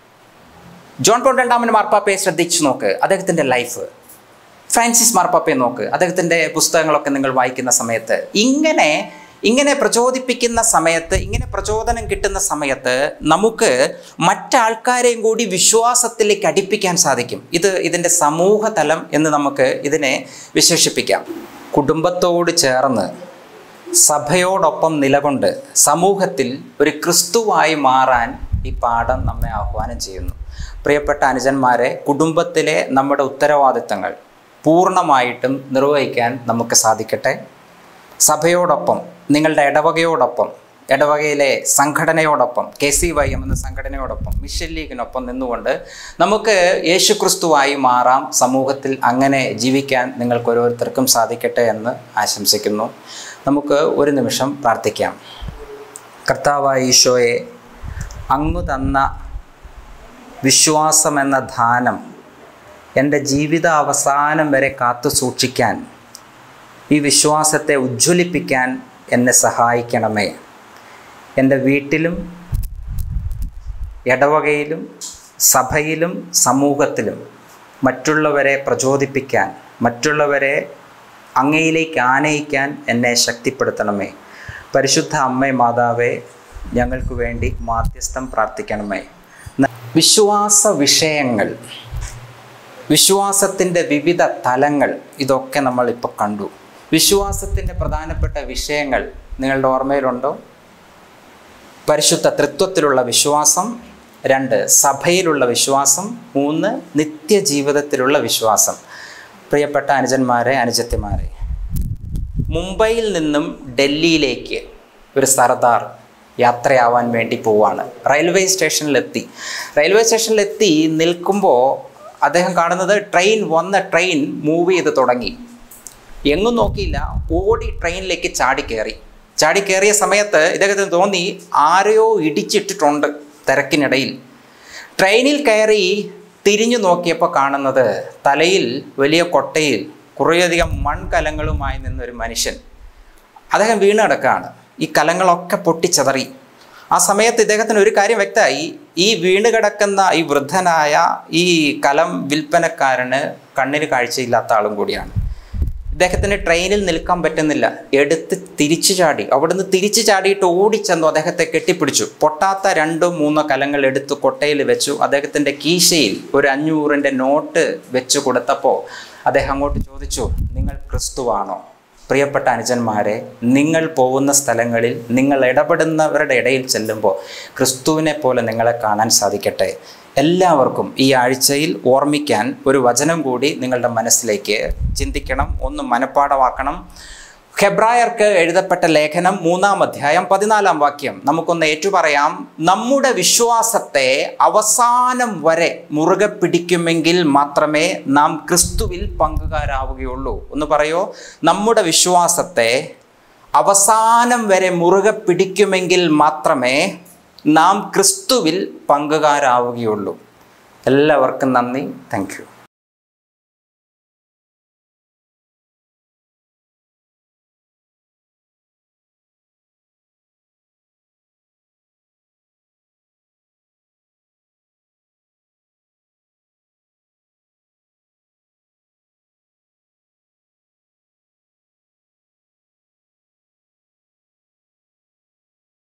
ജോൺ പോൾ രണ്ടാമൻ മാർപ്പാപ്പയെ ശ്രദ്ധിച്ചു നോക്ക് അദ്ദേഹത്തിൻ്റെ ലൈഫ് ഫ്രാൻസിസ് മാർപ്പാപ്പയെ നോക്ക് അദ്ദേഹത്തിൻ്റെ പുസ്തകങ്ങളൊക്കെ നിങ്ങൾ വായിക്കുന്ന സമയത്ത് ഇങ്ങനെ ഇങ്ങനെ പ്രചോദിപ്പിക്കുന്ന സമയത്ത് ഇങ്ങനെ പ്രചോദനം കിട്ടുന്ന സമയത്ത് നമുക്ക് മറ്റാൾക്കാരെയും കൂടി വിശ്വാസത്തിലേക്ക് അടുപ്പിക്കാൻ സാധിക്കും ഇത് ഇതിൻ്റെ സമൂഹ തലം എന്ന് നമുക്ക് ഇതിനെ വിശേഷിപ്പിക്കാം കുടുംബത്തോട് ചേർന്ന് സഭയോടൊപ്പം നിലകൊണ്ട് സമൂഹത്തിൽ ഒരു ക്രിസ്തുവായി മാറാൻ ഈ പാഠം നമ്മെ ആഹ്വാനം ചെയ്യുന്നു പ്രിയപ്പെട്ട അനുജന്മാരെ കുടുംബത്തിലെ നമ്മുടെ ഉത്തരവാദിത്തങ്ങൾ പൂർണ്ണമായിട്ടും നിർവഹിക്കാൻ നമുക്ക് സാധിക്കട്ടെ സഭയോടൊപ്പം നിങ്ങളുടെ ഇടവകയോടൊപ്പം ഇടവകയിലെ സംഘടനയോടൊപ്പം കെ സി വൈ എം എന്ന സംഘടനയോടൊപ്പം മിഷൻ ലീഗിനൊപ്പം നിന്നുകൊണ്ട് നമുക്ക് യേശുക്രിസ്തുവായി മാറാം സമൂഹത്തിൽ അങ്ങനെ ജീവിക്കാൻ നിങ്ങൾക്ക് ഓരോരുത്തർക്കും സാധിക്കട്ടെ എന്ന് ആശംസിക്കുന്നു നമുക്ക് ഒരു നിമിഷം പ്രാർത്ഥിക്കാം കർത്താവായ ഈശോയെ അങ്ങു തന്ന വിശ്വാസമെന്ന ദാനം എൻ്റെ ജീവിത അവസാനം വരെ കാത്തു സൂക്ഷിക്കാൻ ഈ വിശ്വാസത്തെ ഉജ്ജ്വലിപ്പിക്കാൻ എന്നെ സഹായിക്കണമേ എൻ്റെ വീട്ടിലും ഇടവകയിലും സഭയിലും സമൂഹത്തിലും മറ്റുള്ളവരെ പ്രചോദിപ്പിക്കാൻ മറ്റുള്ളവരെ അങ്ങയിലേക്ക് ആനയിക്കാൻ എന്നെ ശക്തിപ്പെടുത്തണമേ പരിശുദ്ധ അമ്മേ മാതാവേ ഞങ്ങൾക്ക് വേണ്ടി മാധ്യസ്ഥം പ്രാർത്ഥിക്കണമേ വിശ്വാസ വിഷയങ്ങൾ വിശ്വാസത്തിൻ്റെ വിവിധ തലങ്ങൾ ഇതൊക്കെ നമ്മൾ ഇപ്പോൾ കണ്ടു വിശ്വാസത്തിൻ്റെ പ്രധാനപ്പെട്ട വിഷയങ്ങൾ നിങ്ങളുടെ ഓർമ്മയിലുണ്ടോ പരിശുദ്ധ തൃത്വത്തിലുള്ള വിശ്വാസം രണ്ട് സഭയിലുള്ള വിശ്വാസം മൂന്ന് നിത്യജീവിതത്തിലുള്ള വിശ്വാസം പ്രിയപ്പെട്ട അനുജന്മാരെ അനുജത്തിമാരെ മുംബൈയിൽ നിന്നും ഡൽഹിയിലേക്ക് ഒരു സർദാർ യാത്രയാവാൻ വേണ്ടി പോവാണ് റെയിൽവേ സ്റ്റേഷനിലെത്തി റെയിൽവേ സ്റ്റേഷനിലെത്തി നിൽക്കുമ്പോൾ അദ്ദേഹം കാണുന്നത് ട്രെയിൻ വന്ന ട്രെയിൻ മൂവ് ചെയ്ത് തുടങ്ങി എങ്ങും നോക്കിയില്ല ഓടി ട്രെയിനിലേക്ക് ചാടി കയറി ചാടി കയറിയ സമയത്ത് ഇദ്ദേഹത്തിന് തോന്നി ആരെയോ ഇടിച്ചിട്ടിട്ടുണ്ട് തിരക്കിനിടയിൽ ട്രെയിനിൽ കയറി തിരിഞ്ഞു നോക്കിയപ്പോൾ കാണുന്നത് തലയിൽ വലിയ കൊട്ടയിൽ കുറേയധികം മൺകലങ്ങളുമായി നിന്നൊരു മനുഷ്യൻ അദ്ദേഹം വീണ് കിടക്കുകയാണ് ഈ കലങ്ങളൊക്കെ പൊട്ടിച്ചതറി ആ സമയത്ത് ഇദ്ദേഹത്തിന് ഒരു കാര്യം വ്യക്തമായി ഈ വീണ് കിടക്കുന്ന ഈ വൃദ്ധനായ ഈ കലം വിൽപ്പനക്കാരന് കണ്ണിന് കാഴ്ചയില്ലാത്ത ആളും കൂടിയാണ് ഇദ്ദേഹത്തിന് ട്രെയിനിൽ നിൽക്കാൻ പറ്റുന്നില്ല എടുത്ത് തിരിച്ചു ചാടി അവിടുന്ന് തിരിച്ചു ചാടിയിട്ട് ഓടിച്ചെന്നു അദ്ദേഹത്തെ കെട്ടിപ്പിടിച്ചു പൊട്ടാത്ത രണ്ടോ മൂന്നോ കലങ്ങൾ എടുത്ത് കൊട്ടയിൽ വെച്ചു അദ്ദേഹത്തിൻ്റെ കീശയിൽ ഒരു അഞ്ഞൂറിൻ്റെ നോട്ട് വെച്ചു കൊടുത്തപ്പോൾ അദ്ദേഹം അങ്ങോട്ട് ചോദിച്ചു നിങ്ങൾ ക്രിസ്തുവാണോ പ്രിയപ്പെട്ട അനുജന്മാരെ നിങ്ങൾ പോകുന്ന സ്ഥലങ്ങളിൽ നിങ്ങൾ ഇടപെടുന്നവരുടെ ഇടയിൽ ചെല്ലുമ്പോൾ ക്രിസ്തുവിനെ പോലെ നിങ്ങളെ കാണാൻ സാധിക്കട്ടെ എല്ലാവർക്കും ഈ ആഴ്ചയിൽ ഓർമ്മിക്കാൻ ഒരു വചനം കൂടി നിങ്ങളുടെ മനസ്സിലേക്ക് ചിന്തിക്കണം ഒന്ന് മനഃപ്പാടമാക്കണം ഹെബ്രായർക്ക് എഴുതപ്പെട്ട ലേഖനം മൂന്നാം അധ്യായം പതിനാലാം വാക്യം നമുക്കൊന്ന് ഏറ്റുപറയാം നമ്മുടെ വിശ്വാസത്തെ അവസാനം വരെ മുറുകെ പിടിക്കുമെങ്കിൽ മാത്രമേ നാം ക്രിസ്തുവിൽ പങ്കുകാരാവുകയുള്ളൂ ഒന്ന് പറയോ നമ്മുടെ വിശ്വാസത്തെ അവസാനം വരെ മുറുകെ പിടിക്കുമെങ്കിൽ മാത്രമേ നാം ക്രിസ്തുവിൽ പങ്കുകാരാവുകയുള്ളൂ എല്ലാവർക്കും നന്ദി താങ്ക് യു